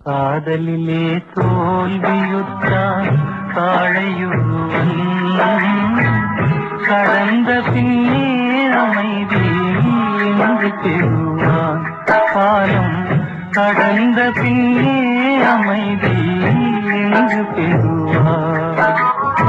காதலிலே தோல்வியுற்றான் காழையுருவன் கடந்த பின்னே அமைதி என்று பெறுவான் காலம் கடந்த பின்னே அமைதி என்று பெறுவான்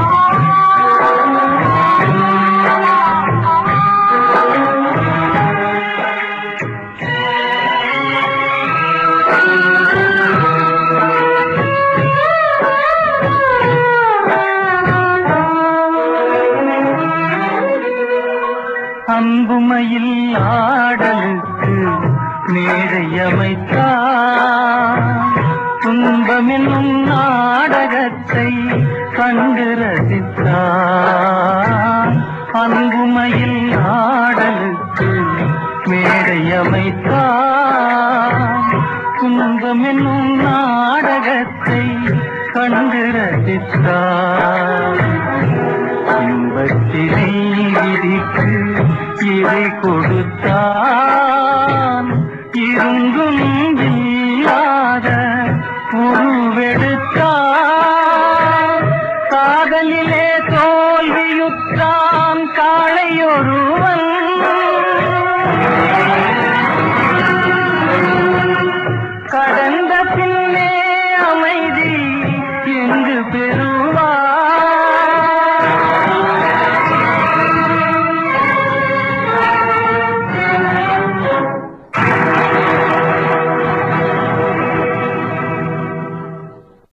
அன்புமையில் ஆடலுக்கு மேடை அமைத்தான் துன்பம் என்னும் நாடகத்தை கண்டு ரசித்தான் அன்புமையில் ஆடலுக்கு மேடை அமைத்தான் துன்பம் என்னும் நாடகத்தை கண்டு ரசித்தான் இன்பத்தினை விதிக்கு இறை கொடுத்தார்